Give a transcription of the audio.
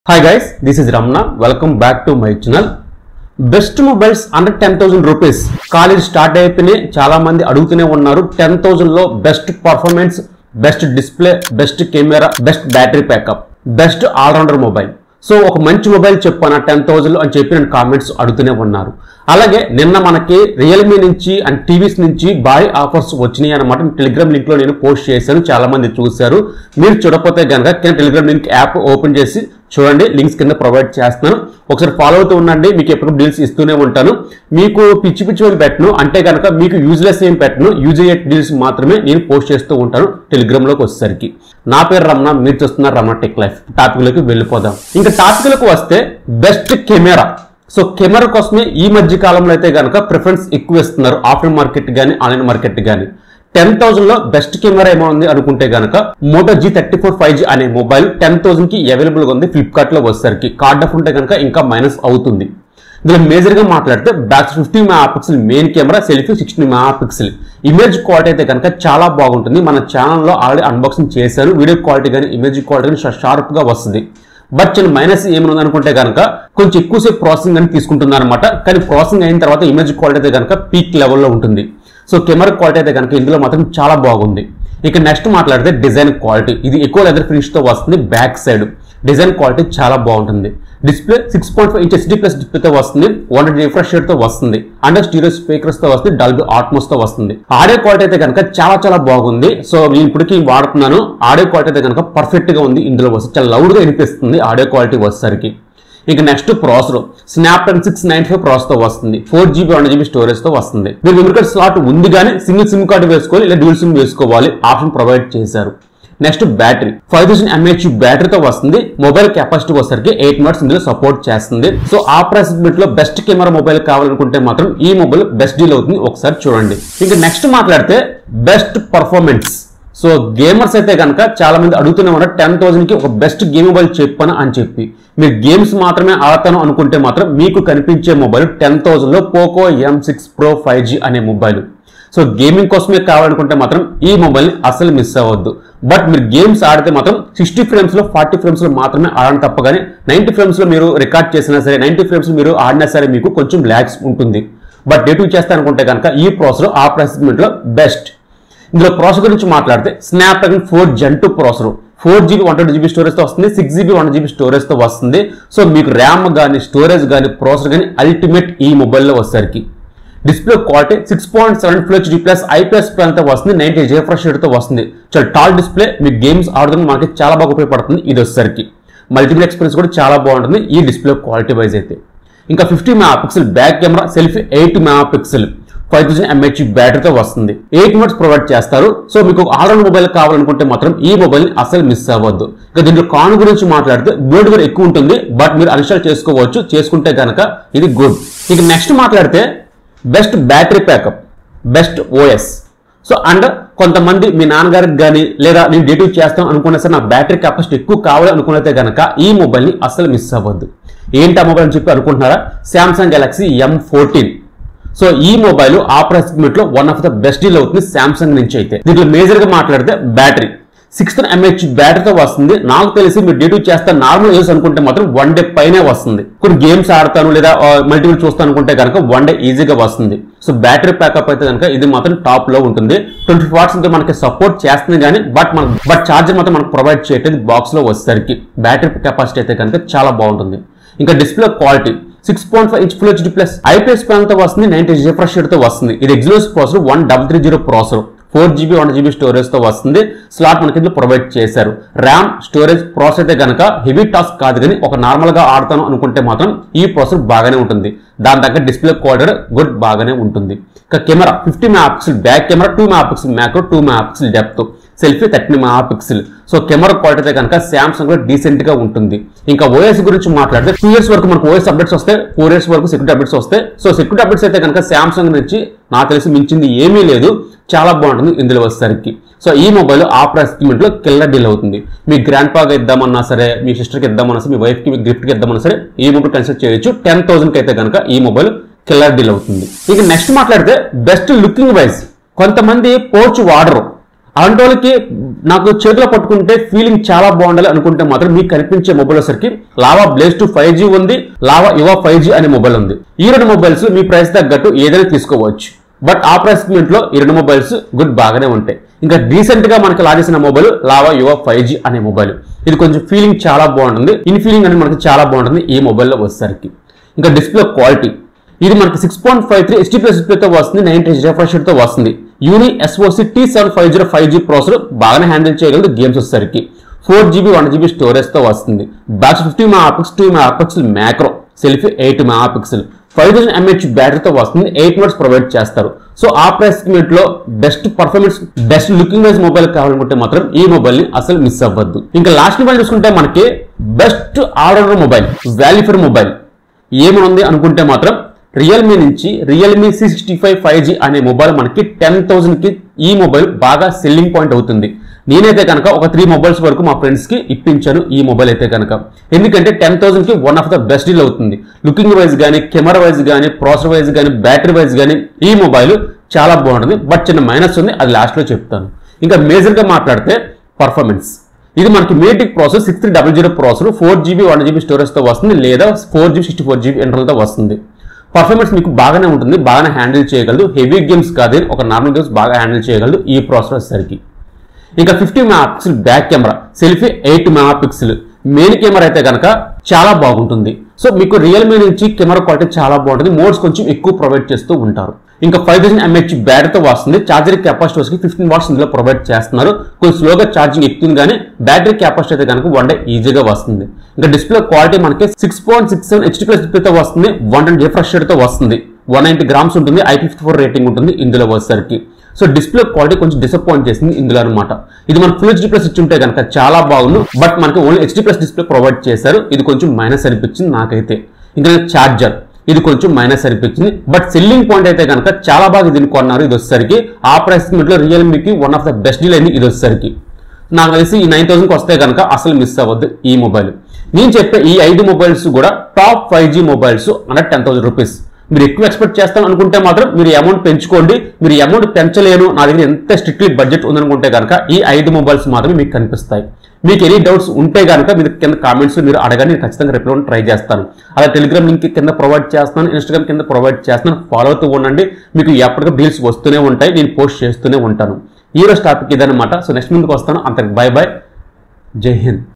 hi guys this is Ramana welcome back to my channel best mobiles under ten thousand rupees college start అయిపోయినాయి చాలా మంది అడుగుతూనే ఉన్నారు ten thousand లో best performance best display best camera best battery backup best allrounder mobile so ఒక మంచి mobile చెప్పాను ten thousand అని చెప్పి నేను కామెంట్స్ అడుగుతూనే ఉన్నారు అలాగే నిన్న మనకి రియల్మీ నుంచి అండ్ టీవీస్ నుంచి భారీ ఆఫర్స్ వచ్చినాయి అనమాట టెలిగ్రామ్ లింక్ లో నేను పోస్ట్ చేశాను చాలా మంది చూశారు మీరు చూడకపోతే కనుక కింద టెలిగ్రామ్ లింక్ యాప్ ఓపెన్ చేసి చూడండి లింక్స్ కింద ప్రొవైడ్ చేస్తున్నాను ఒకసారి ఫాలో అవుతూ ఉండండి మీకు ఎప్పుడు డీల్స్ ఇస్తూనే ఉంటాను మీకు పిచ్చి పిచ్చి ఏం పెట్టను అంటే కనుక మీకు యూజ్లెస్ ఏం పెట్టను యూజ్ అయ్యే డీల్స్ మాత్రమే నేను పోస్ట్ చేస్తూ ఉంటాను టెలిగ్రామ్ లోకి వచ్చేసరికి నా పేరు రమణ మీరు చూస్తున్నారు రమణ టెక్ లైఫ్ టాపిక్ లోకి వెళ్ళిపోదాం ఇంకా టాపిక్ లకు వస్తే బెస్ట్ కెమెరా సో కెమెరా కోసమే ఈ మధ్య కాలంలో అయితే కనుక ప్రిఫరెన్స్ ఎక్కువ ఇస్తున్నారు ఆఫ్లైన్ మార్కెట్ కానీ ఆన్లైన్ మార్కెట్ కానీ టెన్ థౌసండ్ లో బెస్ట్ కెమెరా ఏమో ఉంది అనుకుంటే గనక Moto G thirty four five G అనే మొబైల్ టెన్ థౌసండ్ కి అవైలబుల్ గా ఉంది ఫ్లిప్కార్ట్ లో వచ్చేసరికి కార్డ్ ఆఫ్ ఉంటే కనుక ఇంకా మైనస్ అవుతుంది ఇందులో మేజర్ గా మాట్లాడితే back fifty megapixel main camera selfie sixty megapixel image quality అయితే కనుక చాలా బాగుంటుంది మన ఛానల్లో ఆల్రెడీ అన్బాక్సింగ్ చేశాను వీడియో క్వాలిటీ కానీ ఇమేజ్ క్వాలిటీ కానీ షార్ప్ గా వస్తుంది బట్ చిన్న మైనస్ ఏమైనా అనుకుంటే కనుక కొంచెం ఎక్కువసేపు ప్రాసెసింగ్ అని తీసుకుంటున్నారు అనమాట కానీ ప్రాసెసింగ్ అయిన తర్వాత ఇమేజ్ క్వాలిటీ అయితే కనుక పీక్ లెవెల్లో ఉంటుంది సో కెమెరా క్వాలిటీ అయితే కనుక ఇందులో మాత్రం చాలా బాగుంది ఇక నెక్స్ట్ మాట్లాడితే డిజైన్ క్వాలిటీ ఇది ఎక్కువ లెదర్ ఫినిష్ తో వస్తుంది బ్యాక్ సైడ్ డిజైన్ క్వాలిటీ చాలా బాగుంటుంది display six point five inch HD plus డిస్ప్లేతో వస్తుంది వన్ రిఫ్రెష్ తో వస్తుంది అండర్ స్టీరియో స్పీకర్స్ తో వస్తుంది డల్బీ ఆట్మోస్ తో వస్తుంది ఆడియో క్వాలిటీ అయితే కనుక చాలా చాలా బాగుంది సో నేను ఇప్పటికీ వాడుతున్నాను ఆడియో క్వాలిటీ అయితే కనుక పర్ఫెక్ట్ గా ఉంది ఇందులో వస్తుంది చాలా లౌడ్ గా వినిపిస్తుంది ఆడియో క్వాలిటీ వచ్చేసరికి ఇక next processor Snapdragon six nine five process తో వస్తుంది four GB one GB storage తో వస్తుంది మీరు మెమరీ కార్డ్ స్లాట్ ఉంది కానీ సింగిల్ సిమ్ కార్డు వేసుకోవాలి లేదా డ్యూల్ సిమ్ వేసుకోవాలి ఆప్షన్ ప్రొవైడ్ చేశారు next battery five thousand mAh బ్యాటరీతో వస్తుంది మొబైల్ కెపాసిటీ వచ్చరికి ఎయిట్ మినిట్స్ ఇందులో సపోర్ట్ చేస్తుంది సో ఆ ప్రైస్ లో బెస్ట్ కెమెరా మొబైల్ కావాలనుకుంటే మాత్రం ఈ మొబైల్ బెస్ట్ డీల్ అవుతుంది ఒకసారి చూడండి ఇంకా నెక్స్ట్ మాట్లాడితే బెస్ట్ పర్ఫార్మెన్స్ సో గేమర్స్ అయితే కనుక చాలా మంది అడుగుతూనే ఉన్నారు టెన్ థౌసండ్ కి ఒక బెస్ట్ గేమ్ మొబైల్ చెప్పను అని చెప్పి మీరు గేమ్స్ మాత్రమే ఆడతాను అనుకుంటే మాత్రం మీకు కనిపించే మొబైల్ టెన్ థౌసండ్ లో Poco M six pro five G అనే మొబైల్ సో గేమింగ్ కోసమే కావాలనుకుంటే మాత్రం ఈ మొబైల్ ని అసలు మిస్ అవ్వద్దు బట్ మీరు గేమ్స్ ఆడితే మాత్రం సిక్స్టీ ఫ్రేమ్స్ లో ఫార్టీ ఫ్రేమ్స్ లో మాత్రమే ఆడడం తప్ప కానీ నైన్టీ ఫ్రేమ్స్ లో మీరు రికార్డ్ చేసినా సరే నైన్టీ ఫ్రేమ్స్ మీరు ఆడినా సరే మీకు కొంచెం ల్యాక్స్ ఉంటుంది బట్ డే టూ చేస్తా అనుకుంటే కనుక ఈ ప్రాసెసర్ ఆ ప్రైస్ లో బెస్ట్ ఇందులో ప్రాసెసర్ గురించి మాట్లాడితే Snapdragon four gen two processor four GB one twenty GB storage తో వస్తుంది six GB one GB storage తో వస్తుంది సో మీకు ర్యామ్ కానీ స్టోరేజ్ కానీ ప్రాసెసర్ కానీ అల్టిమేట్ ఈ మొబైల్లో వచ్చేసరికి display quality six point seven full HD plus IPS ప్లాన్ తో వస్తుంది నైన్టీ జేఫ్రెష్ తో వస్తుంది చాలా టాల్ డిస్ప్లే మీ గేమ్స్ ఆడుతున్న మనకి చాలా బాగా ఉపయోగపడుతుంది ఇది వచ్చేసరికి మల్టిపుల్ ఎక్స్పీరియన్స్ కూడా చాలా బాగుంటుంది ఈ డిస్ప్లే క్వాలిటీ వైజ్ అయితే ఇంకా fifty megapixel back camera selfie eight megapixel five thousand mAh బ్యాటరీతో వస్తుంది ఎయిట్ మినిట్స్ ప్రొవైడ్ చేస్తారు సో మీకు ఆల్రౌండ్ మొబైల్ కావాలనుకుంటే మాత్రం ఈ మొబైల్ ని అసలు మిస్ అవ్వద్దు ఇక దీంట్లో కాన్ గురించి మాట్లాడితే బ్లడ్ వేర్ ఎక్కువ ఉంటుంది బట్ మీరు అన్స్టాల్ చేసుకోవచ్చు చేసుకుంటే కనుక ఇది గుడ్ ఇక నెక్స్ట్ మాట్లాడితే best battery backup best OS so and కొంతమంది మీ నాన్నగారికి కానీ లేదా నేను డేటివ్ చేస్తాం అనుకున్నా సరే నా బ్యాటరీ కెపాసిటీ ఎక్కువ కావాలి అనుకున్నైతే కనుక ఈ మొబైల్ని అస్సలు మిస్ అవ్వద్దు ఏంటి ఆ మొబైల్ అని చెప్పి అనుకుంటున్నారా Samsung Galaxy M fourteen so ఈ మొబైల్ ఆ ప్రైస్ లో one of the best deal అవుతుంది శాంసంగ్ నుంచి అయితే దీంట్లో మేజర్ గా మాట్లాడితే బ్యాటరీ సిక్స్త్ ఎంహెచ్ బ్యాటరీతో వస్తుంది నాకు తెలిసి మీరు డే టూ చేస్తా నార్మల్ యూస్ అనుకుంటే మాత్రం వన్ డే పైనే వస్తుంది కొన్ని గేమ్స్ ఆడతాను లేదా మల్టిపుల్ చూస్తాను అనుకుంటే కనుక వన్ డే ఈజీగా వస్తుంది సో బ్యాటరీ ప్యాకప్ అయితే కనుక ఇది మాత్రం టాప్ లో ఉంటుంది ట్వంటీ వాట్స్ ఇంకా మనకి సపోర్ట్ చేస్తుంది కానీ బట్ మన బట్ ఛార్జర్ మాత్రం మనకు ప్రొవైడ్ చేయట్లేదు బాక్స్ లో వచ్చేసరికి బ్యాటరీ కెపాసిటీ అయితే కనుక చాలా బాగుంటుంది ఇంకా display quality six point five inch full HD plus IPS panel తో వస్తుంది నైన్టీ రిఫ్రెష్ తో వస్తుంది ఇది Exynos processor one double three zero processor four GB one GB storage తో వస్తుంది స్లాట్ మనకి ఇందులో ప్రొవైడ్ చేశారు ర్యామ్ స్టోరేజ్ ప్రాసెస్ అయితే కనుక హెవీ టాస్క్ కాదు కానీ ఒక నార్మల్ గా ఆడతాను అనుకుంటే మాత్రం ఈ ప్రాసెసర్ బాగానే ఉంటుంది దాని దగ్గర డిస్ప్లే క్వాలిటీ గుడ్ బాగానే ఉంటుంది ఇక camera fifty megapixel back camera two megapixel macro two megapixel depth selfie thirty megapixel so camera quality అయితే కనుక శాంసంగ్ లో డీసెంట్ గా ఉంటుంది ఇంకా ఓఎస్ గురించి మాట్లాడితే టూ ఇయర్స్ వరకు మనకు ఓఎస్ అప్డేట్స్ వస్తాయి ఫోర్ ఇయర్స్ వరకు సెక్యూరిటీ అప్డేట్స్ వస్తాయి సో సెక్యూరిటీ అప్డేట్స్ అయితే కనుక శాంసంగ్ నుంచి నాకు తెలిసి మించింది ఏమీ లేదు చాలా బాగుంటుంది ఇందులో వచ్చేసరికి సో ఈ మొబైల్ ఆ ప్రైస్ లో కిల్లర్ డీల్ అవుతుంది మీ గ్రాండ్ పాగా ఇద్దామన్నా సరే మీ సిస్టర్కి ఇద్దామన్నా సరే మీ వైఫ్కి మీ గిఫ్ట్కి ఇద్దామన్నా సరే ఈ మొబైల్ కన్సిడర్ చేయొచ్చు టెన్ థౌసండ్కి అయితే కనుక ఈ మొబైల్ కిల్లర్ డీల్ అవుతుంది ఇక నెక్స్ట్ మాట్లాడితే బెస్ట్ లుకింగ్ వైజ్ కొంతమంది పోర్చ్ వాడరు అలాంటి వాళ్ళకి నాకు చేతిలో పట్టుకుంటే ఫీలింగ్ చాలా బాగుండాలి అనుకుంటే మాత్రం మీకు కనిపించే మొబైల్ వచ్చరికి Lava Blaze two five G ఉంది లావా యువా ఫైవ్ జీ అనే మొబైల్ ఉంది ఈ రెండు మొబైల్స్ మీ ప్రైస్ తగ్గట్టు ఏదైనా తీసుకోవచ్చు బట్ ఆ ప్రైస్ లో ఈ రెండు మొబైల్స్ గుడ్ బాగానే ఉంటాయి ఇంకా రీసెంట్ గా మనకి లాగేసిన mobile Lava Yuva five G అనే మొబైల్ ఇది కొంచెం ఫీలింగ్ చాలా బాగుంటుంది ఇన్ ఫీలింగ్ అనేది మనకి చాలా బాగుంటుంది ఈ మొబైల్లో వచ్చేసరికి ఇంకా డిస్ప్లే క్వాలిటీ ఇది మనకి six point five three HD plus డిస్ప్లేతో వస్తుంది నైన్ హెచ్ రిఫ్రెష్ తో వస్తుంది Unisoc T seven five zero five G processor బాగానే హ్యాండిల్ చేయగలదు గేమ్స్ వచ్చేసరికి four GB one GB storage తో వస్తుంది back fifty megapixel two megapixel macro selfie eight megapixel five thousand mAh బ్యాటరీతో వస్తుంది eight minutes provide చేస్తారు so ఆ price లో best performance best looking wise mobile కావాలనుకుంటే మాత్రం ఈ మొబైల్ ని అసలు మిస్ అవ్వద్దు ఇంకా లాస్ట్ మొబైల్ చూసుకుంటే మనకి best allrounder mobile value for mobile ఏమనుంది అనుకుంటే మాత్రం రియల్మీ నుంచి Realme C sixty five five G అనే మొబైల్ మనకి టెన్ కి ఈ మొబైల్ బాగా సెల్లింగ్ పాయింట్ అవుతుంది నేనైతే కనుక ఒక త్రీ మొబైల్స్ వరకు మా ఫ్రెండ్స్ కి ఇప్పించాను ఈ మొబైల్ అయితే కనుక ఎందుకంటే టెన్ కి one of the best deal అవుతుంది లుకింగ్ వైజ్ కానీ కెమెరా వైజ్ కానీ ప్రాసెసర్ వైజ్ కానీ బ్యాటరీ వైజ్ కానీ ఈ మొబైల్ చాలా బాగుంటుంది బట్ చిన్న మైనస్ ఉంది అది లాస్ట్ లో చెప్తాను ఇంకా మేజర్ గా మాట్లాడితే పర్ఫార్మెన్స్ ఇది మనకి మేటిక్ process six three double zero processor four GB one GB storage తో వస్తుంది లేదా four GB sixty four GB internal తో వస్తుంది పర్ఫార్మెన్స్ మీకు బాగానే ఉంటుంది బాగానే హ్యాండిల్ చేయగలదు హెవీ గేమ్స్ కాదు ఒక నార్మల్ గేమ్స్ బాగా హ్యాండిల్ చేయగలదు ఈ ప్రాసెసర్ వచ్చేసరికి ఇంకా fifty megapixel back camera selfie eight megapixel main camera అయితే కనుక చాలా బాగుంటుంది సో మీకు రియల్మీ నుంచి కెమెరా క్వాలిటీ చాలా బాగుంటుంది మోడ్స్ కొంచెం ఎక్కువ ప్రొవైడ్ చేస్తూ ఉంటారు ఇంకా ఫైవ్ థౌసండ్ ఎంహెచ్ బ్యాటరీతో వస్తుంది ఛార్జర్ కెపాసిటీ వచ్చి ఫిఫ్టీన్ వాట్స్ ఇందులో ప్రొవైడ్ చేస్తున్నారు కొంచెం స్లోగా ఛార్జింగ్ ఎక్కుతుంది కానీ బ్యాటరీ కెపాసిటీ అయితే కనుక వన్ డే ఈజీగా వస్తుంది ఇంకా డిస్ప్లే క్వాలిటీ మనకి six point six seven HD plus డిస్ప్లేతో వస్తుంది వన్ ట్వంటీ రిఫ్రెష్ తో వస్తుంది వన్ నైన్టీ గ్రామ్స్ ఉంటుంది ఐ ఫిఫ్టీ ఫోర్ రేటింగ్ ఉంటుంది ఇందులో వచ్చేసరికి సో డిస్ప్లే క్వాలిటీ కొంచెం డిసప్పాయింట్ చేసింది ఇందులో అనమాట ఇది మన ఫుల్ హెచ్డి ప్లస్ ఇచ్చి ఉంటే కనుక చాలా బాగుండు బట్ మనకి only HD plus display provide చేశారు ఇది కొంచెం మైనస్ అనిపించింది నాకైతే ఇంకా ఛార్జర్ ఇది కొంచెం మైనస్ అనిపించింది బట్ సెల్లింగ్ పాయింట్ అయితే కనుక చాలా బాగా దీన్ని కొన్నారు ఇది వచ్చేసరికి ఆ ప్రైస్ లో రియల్మీకి one of the best deal అయింది ఇది వచ్చేసరికి నాకు తెలిసి ఈ నైన్ థౌసండ్కి వస్తే కనుక అసలు మిస్ అవ్వద్దు ఈ మొబైల్ నేను చెప్పే ఈ ఐదు మొబైల్స్ కూడా టాప్ ఫైవ్ జీ మొబైల్స్ అంటే టెన్ థౌసండ్ రూపీస్ మీరు ఎక్కువ ఎక్స్పెక్ట్ చేస్తాం అనుకుంటే మాత్రం మీరు అమౌంట్ పెంచుకోండి మీరు అమౌంట్ పెంచలేను నా దగ్గర ఎంత స్ట్రిక్ట్లీ బడ్జెట్ ఉందనుకుంటే కనుక ఈ ఐదు మొబైల్స్ మాత్రమే మీకు కనిపిస్తాయి మీకు ఎనీ డౌట్స్ ఉంటే కనుక మీరు కింద కామెంట్స్ మీరు అడగండి నేను ఖచ్చితంగా రిప్లై ట్రై చేస్తాను అలా టెలిగ్రామ్ లింక్ కింద ప్రొవైడ్ చేస్తాను ఇన్స్టాగ్రామ్ కింద ప్రొవైడ్ చేస్తాను ఫాలో అవుతూ ఉండండి మీకు ఎప్పటికీ డీల్స్ వస్తూనే ఉంటాయి నేను పోస్ట్ చేస్తూనే ఉంటాను ఈ రోజు టాపిక్ ఇదనమాట సో నెక్స్ట్ ముందుకు వస్తాను అంతకు బై బై జై హింద్